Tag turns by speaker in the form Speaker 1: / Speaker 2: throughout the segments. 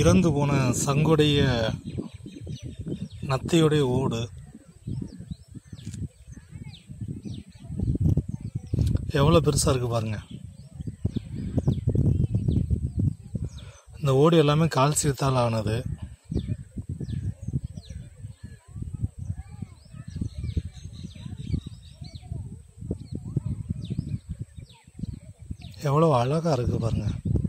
Speaker 1: இறந்து போன சங்குடைய நத்தையுடைய ஓடு எவ்வளோ பெருசாக இருக்கு பாருங்க இந்த ஓடு எல்லாமே கால்சியத்தால் ஆனது எவ்வளோ அழகாக இருக்கு பாருங்க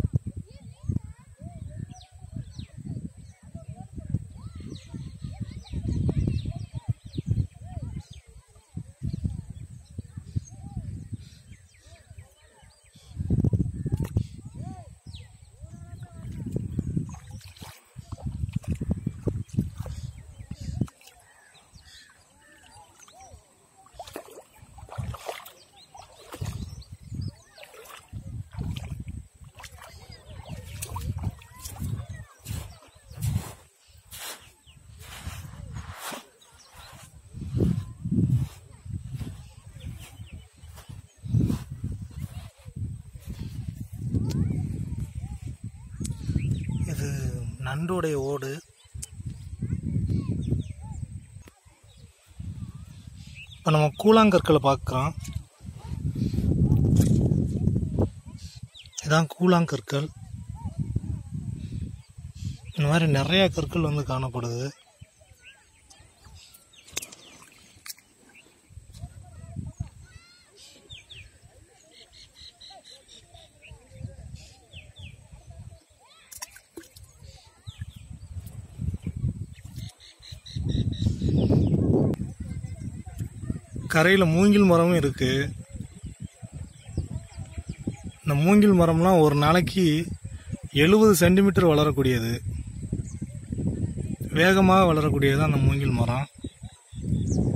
Speaker 1: இது நண்டுடைய ஓடு இப்போ நம்ம கூழாங்கற்களை பார்க்குறோம் இதான் கூழாங்கற்கள் இந்த மாதிரி நிறைய கற்கள் வந்து காணப்படுது கரையில் மூங்கில் மரமும் இருக்கு இந்த மூங்கில் மரம்லாம் ஒரு நாளைக்கு எழுபது சென்டிமீட்டர் வளரக்கூடியது வேகமாக வளரக்கூடியது அந்த மூங்கில் மரம்